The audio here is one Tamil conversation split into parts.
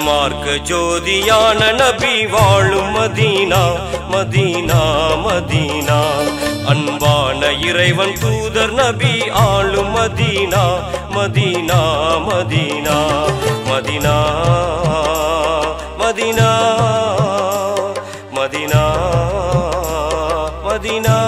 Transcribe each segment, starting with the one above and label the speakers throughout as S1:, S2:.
S1: சன்மார்க்க ஜோதியான நபி வாழும் மதீனா மதீனா மதீனா அன்பான இறைவன் தூதர் நபி ஆளும் Medina Medina Medina Medina Medina Medina Medina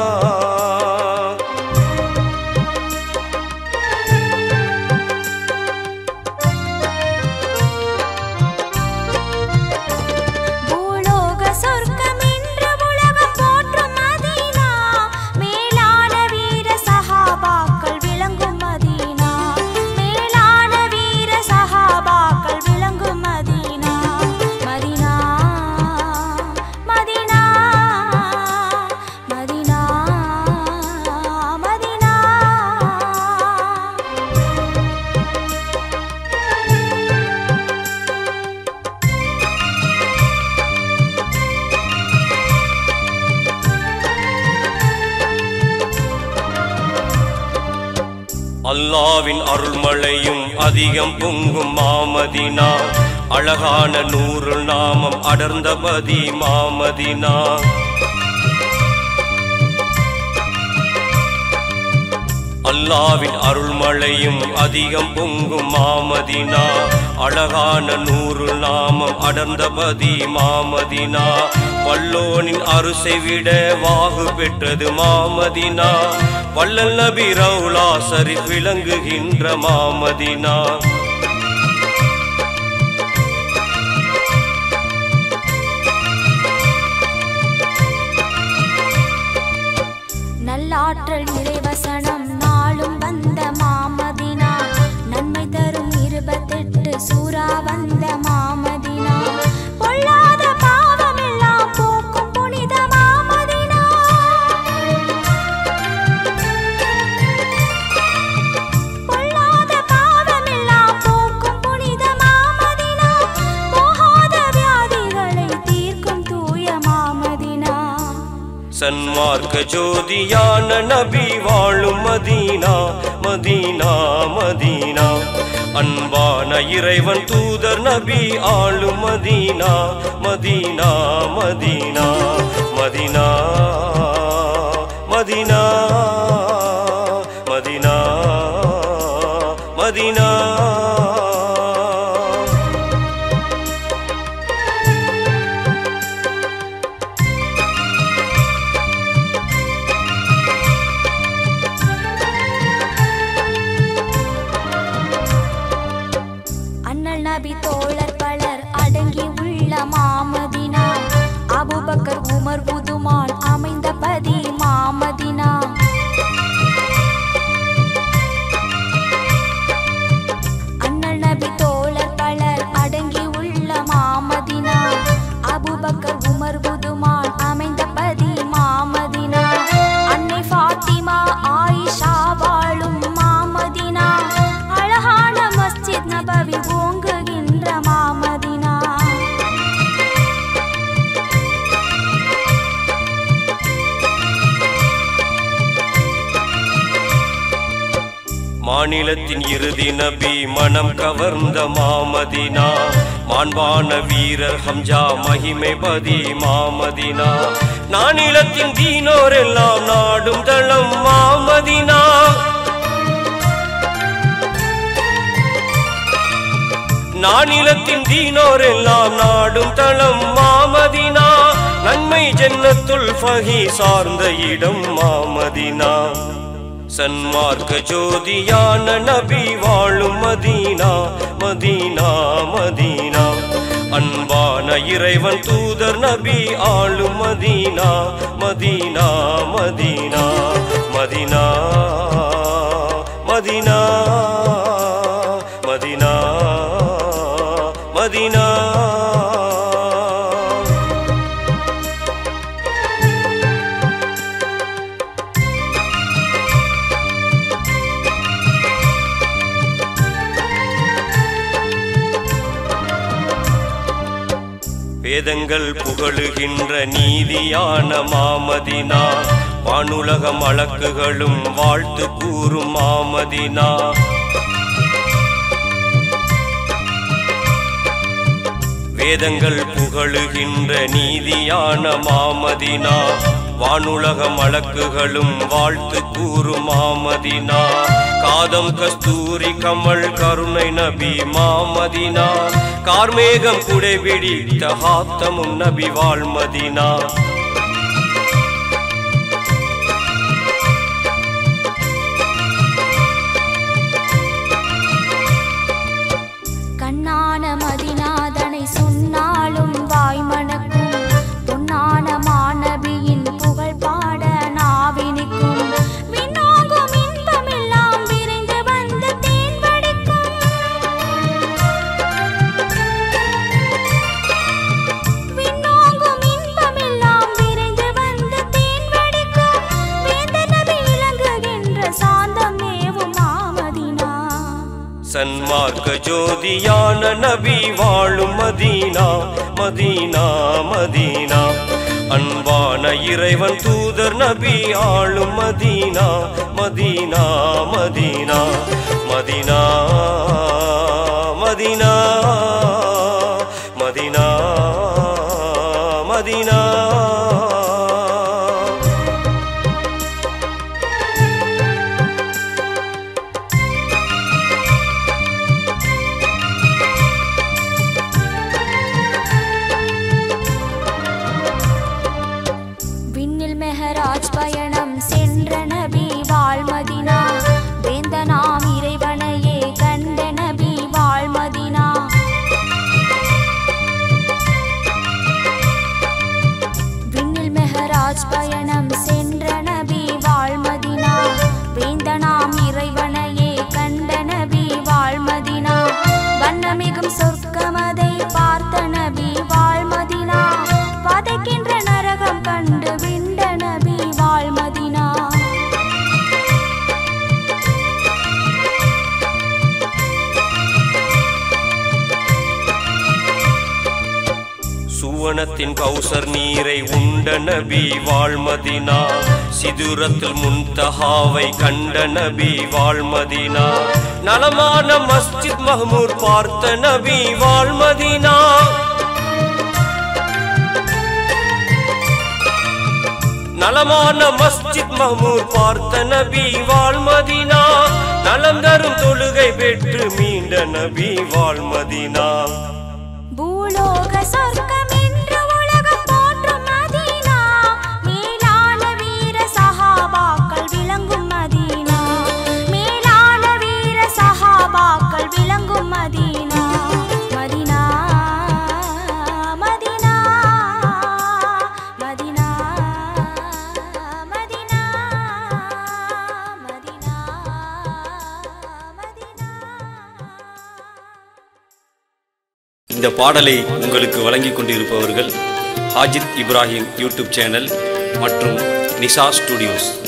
S2: பூலோக சொர்க்கம் என்ற உலகம் போற்றும் மதீனா மேலான வீர சஹாபாக்கள் விளங்கும் மதீனா மேலான வீர சஹாபாக்கள் விளங்கும் Medina Medina Medina Medina Medina
S1: அல்லாவின் அருள்மழையும் அதிகம் பொங்கும் மாமதினா அழகான நூறு நாமம் அடர்ந்தபதி மாமதினா அல்லாவின் அருள்மழையும் அதிகம் பொங்கும் மாமதினா அழகான நூறு நாமம் அடர்ந்தபதி மாமதினா வல்லோனின் அரிசை விட வாகு பெற்றது மாமதினா வள்ளல் நபி ரவுலா சரி விளங்குகின்ற மாமதினா
S2: நல்லாற்றல் இறைவசனம் நாளும் வந்த மாமதினா நன்மை தரும் இருபத்தெட்டு சூறா வந்த மாமதினா பொல்லாத பாவமெல்லாம் போக்கும் புனித மாமதினா பொல்லாத பாவமெல்லாம் போக்கும் புனித மாமதினா போகாத வியாதிகளை தீர்க்கும் தூய மாமதினா
S1: சன்மார்க்க ஜோதியான நபி வாழும் மதீனா மதீனா மதீனா அன்பான இறைவன் தூதர் நபி ஆளும் Medina Medina Medina Medina Medina Medina Medina
S2: அண்ணல் நபி தோழர் பலர் அடங்கி உள்ள மாமதினா அபுபக்கர் உமர் உதுமான் அமைந்த பதி மாமதினா அண்ணல் நபி தோழர் பலர் அடங்கி உள்ள மாமதினா அபுபக்கர் உமர் உதுமான் அமைந்த பதி மாமதினா அன்னை ஃபாத்திமா ஆயிஷா வாழும் மாமதினா அழகான மஸ்ஜித் நபவி ஓங்குகின்ற மாமதினா
S1: மாநிலத்தின் இறுதி நபி மனம் கவர்ந்த மாமதினா மாண்பான வீரர் ஹம்ஜா மகிமைபதி மாமதினா நானிலத்தின் தீனோர் எல்லாம் நாடும் தளம் மாமதினா நானிலத்தின் தீனோர் எல்லாம் நாடும் தளம் மாமதினா நன்மை ஜன்னத்துல் ஃபஹி சார்ந்த இடம் மாமதினா சன்மார்க்க ஜோதியான நபி வாழும் மதீனா மதீனா மதீனா அன்பான இறைவன் தூதர் நபி ஆளும் Medina Medina Medina Medina Medina Medina Medina வேதங்கள் புகழுகின்ற நீதியான மாமதினா வானுலகம் அழக்குகளும் வாழ்த்து கூறும் மாமதினா வேதங்கள் புகழுகின்ற நீதியான மாமதினா வானுலக மலக்குகளும் வாழ்த்து கூறும் மாமதினா காதம் கஸ்தூரி கமல் கருணை நபி மாமதினா கார்மேகம் குடைபிடித்த ஹாத்தமும் நபி வாழ்மதினா
S2: கண்ணான மதிநாதனை சொன்னாலும் வாய் மணக்கும் பொன்னான மாணவியின் புகழ் பாட நாவினிக்கும் விண்ணோங்கும் இன்பமெல்லாம் விரைந்து வந்து தேன் வடிக்கும் விண்ணோங்கும் இன்பமெல்லாம் விரைந்து வந்து தேன் வடிக்கும் வேந்த நபி விளங்குகின்ற சாந்தம் மேவும் மாமதினா
S1: சன்மார்க்க ஜோதியான நபி வாழும் மதீனா மதீனா மதீனா அன்பான இறைவன் தூதர் நபி ஆளும் Medina Medina Medina Medina Medina Medina Medina
S2: விண்ணில் மெஹராஜ் பயணம் சென்ற நபி வாழ்மதினா வேந்தனாம் இறைவனையே கண்ட நபி வாழ்மதினா விண்ணில் மெஹராஜ் பயணம் சென்ற நபி வாழ்மதினா வேந்தனாம் இறைவனையே கண்ட நபி வாழ்மதினா வண்ணமிகும் சொர்க்கமதை பார்த்த நபி வாழ்மதினா பதைக்கின்ற நரகம் கண்டு விண்ட நபி வாழ்மதினா
S1: சுவனத்தின் கௌசர் நீரை உண்ட நபி வாழ்மதினா சிதுரத்தில் முன்தஹாவை கண்ட நபி வாழ்மதினா நலமான மஸ்ஜித் மஹ்மூர் பார்த்த நபி வாழ்மதினா நலமான மஸ்ஜித் மஹ்மூர் பார்த்த நபி வாழ்மதினா நலம் தரும் தொழுகை பெற்று மீண்ட நபி வாழ்மதினா
S2: பூலோக சொர்க்கம் என்று உலகம் போற்றும் மதீனா மேலான வீர சஹாபாக்கள் விளங்கும் மதீனா மேலான வீர சஹாபாக்கள் விளங்கும் Medina Medina Medina Medina Medina Medina Medina
S1: இந்த பாடலை உங்களுக்கு வழங்கிக் கொண்டிருப்பவர்கள் ஹாஜித் இப்ராஹிம் யூடியூப் சேனல் மற்றும் நிஷா ஸ்டுடியோஸ்